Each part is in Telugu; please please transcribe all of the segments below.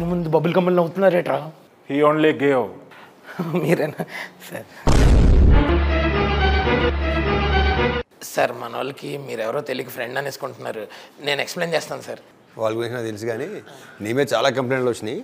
ఆయన ముందు బబుల్ కమ్మలు నవ్వుతున్నారేట్రా హీ ఓన్లీ గేవ్ మీరేనా సార్ సార్ మన వాళ్ళకి మీరెవరో తెలియక ఫ్రెండ్ అనేసుకుంటున్నారు నేను ఎక్స్ప్లెయిన్ చేస్తాను సార్ వాళ్ళ గురించి నాకు తెలుసు కానీ నీ మీద చాలా కంప్లైంట్లు వచ్చినాయి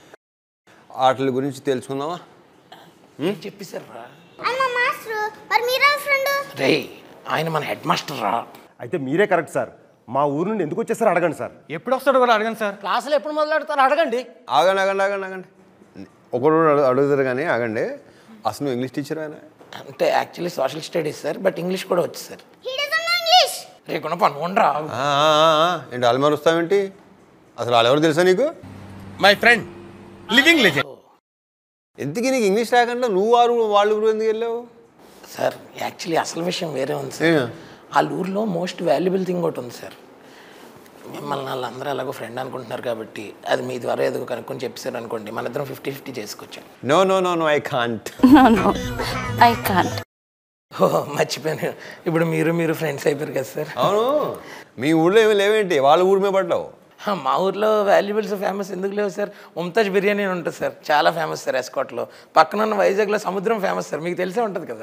వాటి గురించి తెలుసుకుందామా చెప్పేశారు రా అన్న మాస్టర్ మరి మీరే ఫ్రెండ్ రే ఆయన మన హెడ్ మాస్టర్ రా అయితే మీరే కరెక్ట్ సార్ మా ఊరు నుండి ఎందుకు వచ్చేసారో అడగండి సార్ ఎప్పుడు వస్తాడో కూడా అడగండి సార్ క్లాసులు ఎప్పుడు మొదలెడతారు అడగండి ఆగండి ఆగండి ఆగండి ఆగండి ఒకడు అడుగు అడుగుతారు కానీ ఆగండి అసలు నువ్వు ఇంగ్లీష్ టీచర్ అయినా అంటే actually social studies sir but English కూడా వచ్చు sir he doesn't know English రే గుణ పని ఉండరా ఏంటి అలమారు వస్తావేంటి అసలు వాళ్ళు ఎవరు తెలుసా నీకు మై ఫ్రెండ్ లివింగ్ లెజెండ్ ఎందుకు నీకు ఇంగ్లీష్ రాకుండా నువ్వు వారు వాళ్ళు ఊరు ఎందుకు వెళ్ళావు సార్ యాక్చువల్లీ అసలు విషయం వేరే ఉంది సార్ ఏ? వాళ్ళ ఊర్లో మోస్ట్ వాల్యుబుల్ థింగ్ ఒకటి ఉంది సార్ మిమ్మల్ని వాళ్ళందరూ ఎలాగో ఫ్రెండ్ అనుకుంటున్నారు కాబట్టి అది మీ ద్వారా ఏదో కనుక్కొని చెప్పారు అనుకోండి మన ఇద్దరం ఫిఫ్టీ ఫిఫ్టీ చేసుకొచ్చాం no no no no I can't No, no, I can't. Oh మర్చిపోయాను ఇప్పుడు మీరు మీరు ఫ్రెండ్స్ అయిపోయారు కదా సార్ అవును మీ ఊళ్ళో ఏమి లేవేంటి వాళ్ళ ఊరి మీద పడ్డావు హా, మా ఊర్లో వాల్యుబుల్స్ ఫేమస్ ఎందుకు లేవు సార్ ముంతాజ్ బిర్యానీ అని ఉంటుంది సార్ చాలా ఫేమస్ సార్ ఎస్కాట్లో పక్కన ఉన్న వైజాగ్లో సముద్రం ఫేమస్ సార్ మీకు తెలిసే ఉంటుంది కదా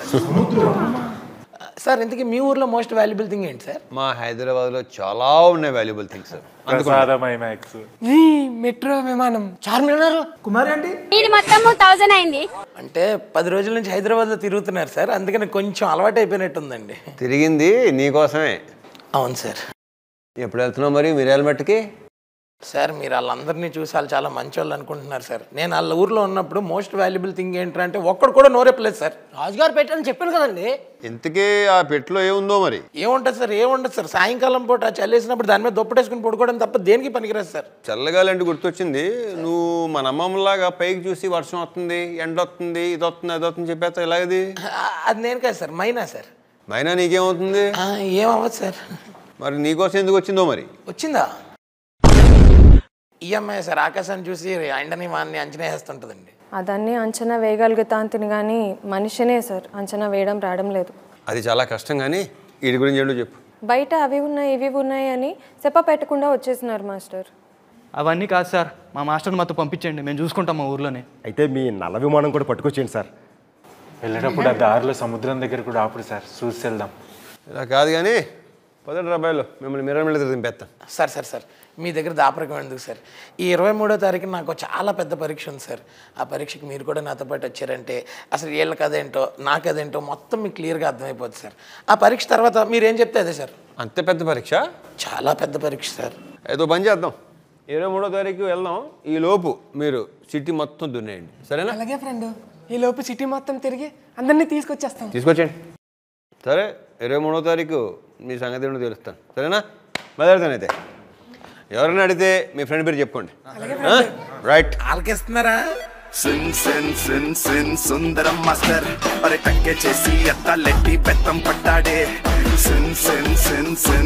సార్ ఇంతకీ మీ ఊర్లో మోస్ట్ వాల్యుబుల్ థింగ్ ఏంటి సార్ మా హైదరాబాద్లో చాలా ఉన్నాయి వాల్యుబుల్ థింగ్స్ ప్రసాదమయ మ్యాక్స్ మెట్రో విమానం చార్మినార్ ఇది మొత్తము థౌజండ్ అయింది అంటే పది రోజుల నుంచి హైదరాబాద్లో తిరుగుతున్నారు సార్ అందుకని కొంచెం అలవాటు అయిపోయినట్టుందండి తిరిగింది నీకోసమే అవును సార్ ఎప్పుడు వెళ్తున్నావు మరి మిరియాల మట్టుకి సార్ మీరు వాళ్ళందరినీ చూసి వాళ్ళు చాలా మంచి వాళ్ళు అనుకుంటున్నారు సార్ నేను వాళ్ళ ఊర్లో ఉన్నప్పుడు మోస్ట్ వాల్యుబుల్ థింగ్ ఏంటంటే ఒక్కడు కూడా నోరెప్పలేదు సార్ రాజుగారు పెట్టని చెప్పాను కదండి ఇంతకీ ఆ పెట్టులో ఏముందో మరి ఏముంటుంది సార్ ఏముండదు సార్ సాయంకాలం పూట చల్లేసినప్పుడు దాని మీద దుప్పటేసుకుని పడుకోవడం తప్ప దేనికి పనికిరాదు సార్ చల్లగాలంటే గుర్తొచ్చింది నువ్వు మన అమ్మమ్మలాగా పైకి చూసి వర్షం వస్తుంది ఎండ వస్తుంది ఇది వస్తుంది అది వస్తుంది చెప్పేస్తా ఇలాగది ఆ, అది నేను కాదు సార్ మైనా సార్ మైనా నీకేమవుతుంది ఆ, ఏమవ్వదు సార్ మరి నీకోసం ఎందుకు వచ్చిందో మరి వచ్చిందా ఈఎంఐ సార్ ఆకాశాన్ని చూసి ఎండని వాడిని అంచనా వేస్తుంటుందండి అదన్నీ అంచనా వేయగలుగుతా అంతిని కానీ మనిషినే సార్ అంచనా వేయడం రావడం లేదు అది చాలా కష్టం కానీ వీటి గురించి ఏంటో చెప్పు బయట అవి ఉన్నాయి ఇవి ఉన్నాయి అని చెప్ప పెట్టకుండా వచ్చేసినారు మాస్టర్ అవన్నీ కాదు సార్ మా మాస్టర్ని మాతో పంపించండి మేము చూసుకుంటాం మా ఊర్లోనే అయితే మీ నల్ల విమానం కూడా పట్టుకొచ్చేయండి సార్ వెళ్ళేటప్పుడు ఆ దారిలో సముద్రం దగ్గర కూడా ఆపుడు సార్ చూసి వెళ్దాం ఇలా కాదు కానీ పదండి రూపాయలు మిమ్మల్ని మిర్ర మీద దింపేస్తాం సార్ సార్ సార్ మీ దగ్గర దాపరికం ఎందుకు సార్ ఈ ఇరవై మూడో తారీఖున నాకు చాలా పెద్ద పరీక్ష ఉంది సార్ ఆ పరీక్షకి మీరు కూడా నాతో పాటు వచ్చారంటే అసలు వీళ్ళకి అదేంటో నాకు అదేంటో మొత్తం మీకు క్లియర్గా అర్థమైపోతుంది సార్ ఆ పరీక్ష తర్వాత మీరు ఏం చెప్తే అదే సార్ అంతే పెద్ద పరీక్ష చాలా పెద్ద పరీక్ష సార్ ఏదో పని చేద్దాం ఇరవై మూడో తారీఖు వెళ్దాం ఈ లోపు మీరు సిటీ మొత్తం దున్నేయండి సరేనా అలాగే ఫ్రెండ్ ఈ లోపు సిటీ మొత్తం తిరిగి అందరినీ తీసుకొచ్చేస్తాం తీసుకొచ్చేయండి సరే ఇరవై మూడో తారీఖు మీ సంగతి ఏంటో తెలుస్తాను సరేనా మొదలెడతానైతే ఎవరైనా అడిగితే మీ ఫ్రెండ్ పేరు చెప్పుకోండి రైట్ ఆలకిస్తున్నారా సిన్ సిన్ సిన్ సిన్ సుందరం మాస్టర్ మరి టక్కే చేసి అత్తాలెట్టి బెత్తం పట్టాడే సిన్ సిన్ సిన్ సిన్